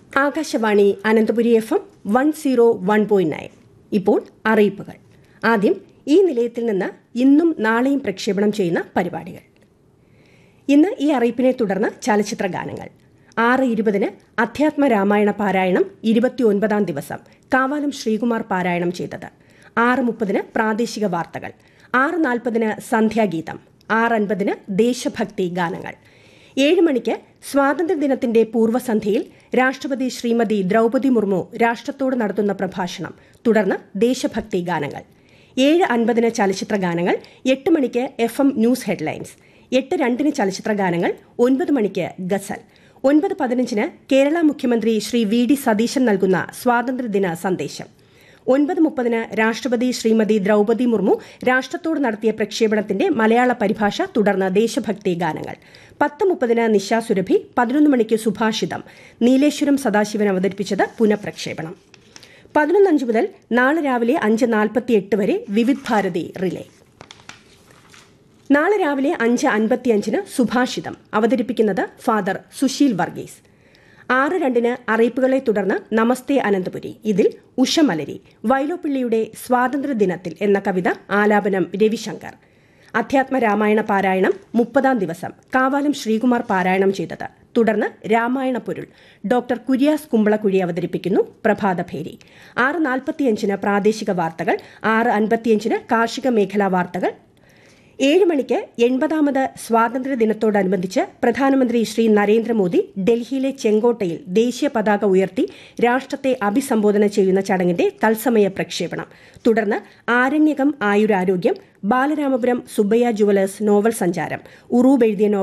Akashvani Ananthapuri F M one zero one point nine ഇപ്പോൾ അറിയിപ്പുകൾ ആദ്യം ഈ നിലയത്തിൽ നിന്ന് ഇന്നും നാളെയും പ്രക്ഷേപണം ചെയ്യുന്ന പരിപാടികൾ ഇന്ന് ഈ അറിയിപ്പിനെ തുടർന്ന് ചലച്ചിത്ര ഗാനങ്ങൾ ആറ് ഇരുപതിന് അധ്യാത്മ രാമായണ പാരായണം ഇരുപത്തിയൊൻപതാം ദിവസം കാവാലം ശ്രീകുമാർ പാരായണം ചെയ്തത് ആറ് മുപ്പതിന് പ്രാദേശിക വാർത്തകൾ ആറ് നാൽപ്പതിന് സന്ധ്യാഗീതം ആറ് അൻപതിന് ദേശഭക്തി ഗാനങ്ങൾ ഏഴ് മണിക്ക് സ്വാതന്ത്ര്യദിനത്തിന്റെ പൂർവ്വസന്ധ്യയിൽ രാഷ്ട്രപതി ശ്രീമതി ദ്രൌപതി മുർമു രാഷ്ട്രത്തോട് നടത്തുന്ന പ്രഭാഷണം തുടർന്ന് ദേശഭക്തി ഗാനങ്ങൾ ഏഴ് അൻപതിന് ചലച്ചിത്ര ഗാനങ്ങൾ എട്ട് മണിക്ക് എഫ് എം ന്യൂസ് ഹെഡ്ലൈൻസ് എട്ട് രണ്ടിന് ചലച്ചിത്ര ഗാനങ്ങൾ ഒൻപത് മണിക്ക് ഗസൽ ഒൻപത് പതിനഞ്ചിന് കേരള മുഖ്യമന്ത്രി ശ്രീ വി ഡി സതീശൻ നൽകുന്ന സ്വാതന്ത്ര്യദിന സന്ദേശം ഒൻപത് മുപ്പതിന് രാഷ്ട്രപതി ശ്രീമതി ദ്രൌപതി മുർമു രാഷ്ട്രത്തോട് നടത്തിയ പ്രക്ഷേപണത്തിന്റെ മലയാള പരിഭാഷ തുടർന്ന് ദേശഭക്തി ഗാനങ്ങൾ പത്ത് മുപ്പതിന് നിശാ സുരഭി പതിനൊന്ന് മണിക്ക് സുഭാഷിതം നീലേശ്വരം സദാശിവൻ അവതരിപ്പിച്ചത് പുനഃപ്രക്ഷേപണം പതിനൊന്നഞ്ച് മുതൽ നാളെ രാവിലെ അഞ്ച് നാൽപ്പത്തിയെട്ട് വരെ വിവിധ് ഭാരതി റിലേ നാളെ രാവിലെ അഞ്ച് അൻപത്തിയഞ്ചിന് സുഭാഷിതം അവതരിപ്പിക്കുന്നത് ഫാദർ സുശീൽ വർഗീസ് ആറ് രണ്ടിന് അറിയിപ്പുകളെ തുടർന്ന് നമസ്തേ അനന്തപുരി ഇതിൽ ഉഷമലരി വൈലോപ്പിള്ളിയുടെ സ്വാതന്ത്ര്യദിനത്തിൽ എന്ന കവിത ആലാപനം രവിശങ്കർ അധ്യാത്മ രാമായണ പാരായണം മുപ്പതാം ദിവസം കാവാലം ശ്രീകുമാർ പാരായണം ചെയ്തത് തുടർന്ന് രാമായണ പൊരുൾ ഡോക്ടർ കുര്യാസ് കുമ്പളക്കുഴി അവതരിപ്പിക്കുന്നു പ്രഭാതഭേരി ആറ് നാൽപ്പത്തിയഞ്ചിന് പ്രാദേശിക വാർത്തകൾ ആറ് അൻപത്തിയഞ്ചിന് കാർഷിക മേഖലാ വാർത്തകൾ ഏഴ് മണിക്ക് എൺപതാമത് സ്വാതന്ത്ര്യ ദിനത്തോടനുബന്ധിച്ച് പ്രധാനമന്ത്രി ശ്രീ നരേന്ദ്രമോദി ഡൽഹിയിലെ ചെങ്കോട്ടയിൽ ദേശീയ പതാക ഉയർത്തി രാഷ്ട്രത്തെ അഭിസംബോധന ചെയ്യുന്ന ചടങ്ങിന്റെ തത്സമയ പ്രക്ഷേപണം തുടർന്ന് ആരണ്യകം ആയുരാരോഗ്യം ബാലരാമപുരം സുബ്ബയ്യ ജുവലേഴ്സ് നോവൽ സഞ്ചാരം ഉറൂബ് എഴുതിയ